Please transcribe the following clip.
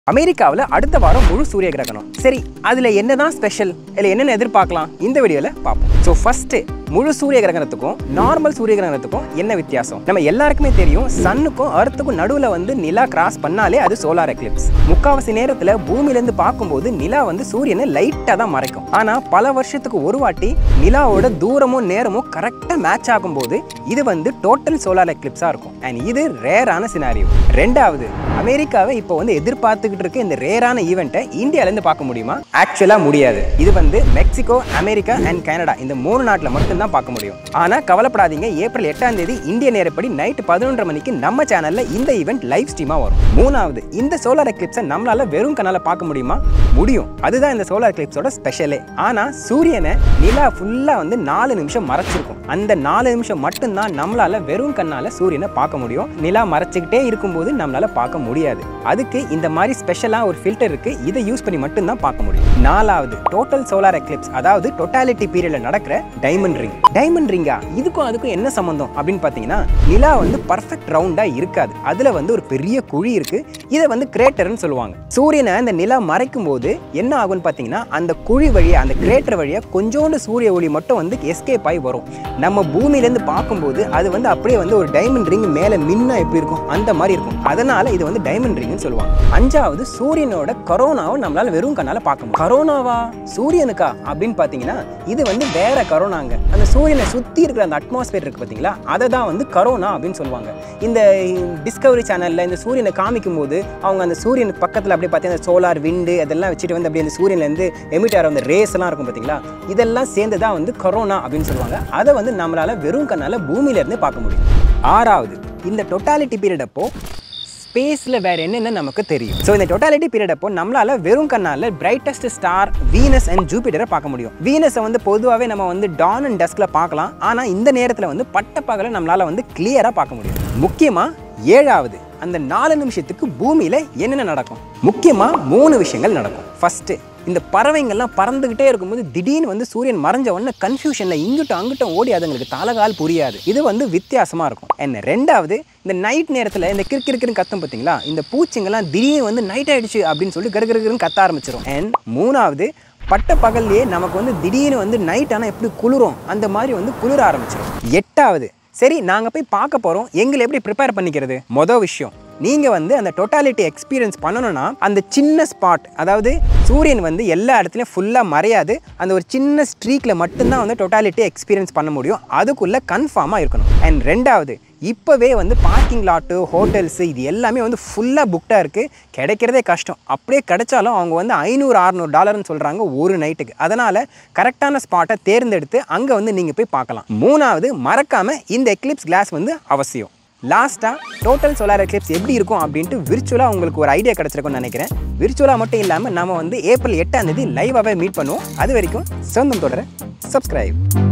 அமெரிக்காவில் அடுத்த வாரம் முழு சூரிய கிரகணம் சரி அதில் என்னதான் ஸ்பெஷல் இல்லை என்னென்ன எதிர்பார்க்கலாம் இந்த வீடியோவில் பார்ப்போம் ஸோ ஃபர்ஸ்ட் முழு சூரிய கிரகணத்துக்கும் நார்மல் சூரிய கிரகணத்துக்கும் என்ன வித்தியாசம் நம்ம எல்லாருக்குமே தெரியும் சன்னுக்கும் அர்த்துக்கும் நடுவில் வந்து நிலா கிராஸ் பண்ணாலே அது சோலார் எக்லிப்ஸ் முக்காவாசி நேரத்தில் பூமியிலேருந்து பார்க்கும்போது நிலா வந்து சூரியனை லைட்டாக தான் மறைக்கும் ஆனால் பல வருஷத்துக்கு ஒரு வாட்டி நிலாவோட தூரமும் நேரமும் கரெக்டாக மேட்ச் ஆகும்போது இது வந்து டோட்டல் சோலார் எக்லிப்ஸாக இருக்கும் அண்ட் இது ரேரான சினாரியோ ரெண்டாவது அமெரிக்காவை இப்போ வந்து எதிர்பார்த்துக்கிட்டு இருக்க இந்த ரேரான ஈவெண்ட்டை இந்தியாவிலேருந்து பார்க்க முடியுமா ஆக்சுவலாக முடியாது இது வந்து மெக்சிகோ அமெரிக்கா அண்ட் கனடா இந்த மூணு நாட்டில் மட்டும்தான் பார்க்க முடியும் ஆனால் கவலைப்படாதீங்க ஏப்ரல் எட்டாம் தேதி இந்திய நேரப்படி நைட்டு பதினொன்றரை மணிக்கு நம்ம சேனலில் இந்த ஈவெண்ட் லைவ் ஸ்ட்ரீமாக வரும் மூணாவது இந்த சோலார் எக்லிப்ஸை நம்மளால வெறும் கண்ணால் பார்க்க முடியுமா முடியும் அதுதான் இந்த சோலார் எக்லிப்ஸோட ஸ்பெஷலே ஆனால் சூரியனை நிலா ஃபுல்லாக வந்து நாலு நிமிஷம் மறைச்சிருக்கும் அந்த நாலு நிமிஷம் மட்டும்தான் நம்மளால வெறும் கண்ணால் சூரியனை பார்க்க முடியும் நிலா மறைச்சிக்கிட்டே இருக்கும்போது நம்மளால பார்க்க முடியாது அதுக்கு இந்த மாதிரி ஸ்பெஷலாக ஒரு ஃபில்டர் இருக்கு இதை யூஸ் பண்ணி மட்டும்தான் பார்க்க முடியும் நாலாவது டோட்டல் சோலார் எக்லிப்ஸ் அதாவது டோட்டாலிட்டி பீரியட்ல நடக்கிற டைமண்ட் ரிங் டைமண்ட் ரிங்கா இதுக்கும் அதுக்கும் என்ன சம்பந்தம் அப்படின்னு பார்த்தீங்கன்னா நிலா வந்து பர்ஃபெக்ட் ரவுண்டா இருக்காது அதுல வந்து ஒரு பெரிய குழி இருக்கு இதை வந்து கிரேட்டர்னு சொல்லுவாங்க சூரியனை அந்த நிலா மறைக்கும் போது என்ன ஆகும்னு பார்த்தீங்கன்னா அந்த குழி வழியா அந்த கிரேட்டர் வழியா கொஞ்சோண்டு சூரிய ஒளி மட்டும் வந்து எஸ்கேப் ஆகி வரும் நம்ம பூமியிலேருந்து பார்க்கும்போது அது வந்து அப்படியே வந்து ஒரு டைமண்ட் ரிங் மேலே மின்னா எப்படி இருக்கும் அந்த மாதிரி இருக்கும் அதனால இது வந்து டைமண்ட் ரிங்னு சொல்லுவாங்க அஞ்சாவது சூரியனோட கரோனாவை நம்மளால வெறும் கண்ணால பார்க்க முடியும் கரோனாவா சூரியனுக்கா அப்படின்னு பார்த்தீங்கன்னா இது வந்து வேற கரோனாங்க அந்த சூரியனை சுற்றி இருக்கிற அந்த அட்மாஸ்பியர் இருக்கு பார்த்தீங்களா அதை தான் வந்து கரோனா அப்படின்னு சொல்லுவாங்க இந்த டிஸ்கவரி சேனலில் இந்த சூரியனை காமிக்கும் போது அவங்க அந்த சூரியனுக்கு பக்கத்தில் அப்படியே பார்த்தீங்கன்னா சோலார் விண்டு அதெல்லாம் வச்சுட்டு வந்து அப்படியே அந்த சூரியன்லேருந்து எமிட் ஆகிற அந்த ரேஸ் எல்லாம் இருக்கும் பார்த்தீங்களா இதெல்லாம் சேர்ந்து தான் வந்து கரோனா அப்படின்னு சொல்லுவாங்க அதை வந்து நம்மளால வெறும் கண்ணால் பூமியிலேருந்து பார்க்க முடியும் ஆறாவது இந்த டொட்டாலிட்டி பீரியட் அப்போ ஸ்பேஸில் வேறு என்னென்ன நமக்கு தெரியும் ஸோ இந்த டொட்டாலிட்டி பீரியட் அப்போ நம்மளால வெறும் கண்ணால் பிரைட்டஸ்ட் ஸ்டார் வீனஸ் அண்ட் ஜூபிட்டரை பார்க்க முடியும் வீனஸை வந்து பொதுவாகவே நம்ம வந்து டான் அண்ட் டஸ்கில் பார்க்கலாம் ஆனால் இந்த நேரத்தில் வந்து பட்டப்பகலை நம்மளால வந்து கிளியராக பார்க்க முடியும் முக்கியமாக ஏழாவது அந்த நாலு நிமிஷத்துக்கு பூமியில் என்னென்ன நடக்கும் முக்கியமாக மூணு விஷயங்கள் நடக்கும் ஃபஸ்ட்டு இந்த பறவைங்கள்லாம் பறந்துக்கிட்டே இருக்கும்போது திடீர்னு வந்து சூரியன் மறைஞ்ச உடனே கன்ஃபியூஷனில் இங்கிட்டும் அங்கிட்டும் ஓடி அதுங்களுக்கு தலைகால் புரியாது இது வந்து வித்தியாசமாக இருக்கும் என்ன ரெண்டாவது இந்த நைட் நேரத்தில் இந்த கிறுக்கிறுக்குன்னு கத்தும் பார்த்தீங்களா இந்த பூச்சிங்கெல்லாம் திடீர்னு வந்து நைட் ஆயிடுச்சு அப்படின்னு சொல்லி கருகருக்குன்னு கத்த ஆரம்பிச்சிடும் அண்ட் மூணாவது பட்ட பகல்லையே நமக்கு வந்து திடீர்னு வந்து நைட் ஆனால் எப்படி குளிரும் அந்த மாதிரி வந்து குளிர ஆரம்பிச்சிடும் எட்டாவது சரி நாங்கள் போய் பார்க்க போகிறோம் எங்களை எப்படி ப்ரிப்பேர் பண்ணிக்கிறது மொதல் விஷயம் நீங்கள் வந்து அந்த டோட்டாலிட்டி எக்ஸ்பீரியன்ஸ் பண்ணணும்னா அந்த சின்ன ஸ்பாட் அதாவது சூரியன் வந்து எல்லா இடத்துலையும் ஃபுல்லாக மறையாது அந்த ஒரு சின்ன ஸ்ட்ரீக்கில் மட்டும்தான் வந்து டோட்டாலிட்டி எக்ஸ்பீரியன்ஸ் பண்ண முடியும் அதுக்குள்ளே கன்ஃபார்மாக இருக்கணும் அண்ட் ரெண்டாவது இப்போவே வந்து பார்க்கிங் லாட்டு ஹோட்டல்ஸு இது எல்லாமே வந்து ஃபுல்லாக புக்டாக இருக்குது கிடைக்கிறதே கஷ்டம் அப்படியே கிடைச்சாலும் அவங்க வந்து ஐநூறு அறநூறு டாலர்னு சொல்கிறாங்க ஒரு நைட்டுக்கு அதனால் கரெக்டான ஸ்பாட்டை தேர்ந்தெடுத்து அங்கே வந்து நீங்கள் போய் பார்க்கலாம் மூணாவது மறக்காமல் இந்த எக்லிப்ஸ் கிளாஸ் வந்து அவசியம் லாஸ்ட்டாக டோட்டல் சோலார் எக்லிப்ஸ் எப்படி இருக்கும் அப்படின்ட்டு விர்ச்சுவலாக உங்களுக்கு ஒரு ஐடியா கிடச்சிருக்கும்னு நினைக்கிறேன் விர்ச்சுவலாக மட்டும் இல்லாமல் நம்ம வந்து ஏப்ரல் எட்டாம் தேதி லைவாகவே மீட் பண்ணுவோம் அது வரைக்கும் சொந்தம் தொடர சப்ஸ்கிரைப்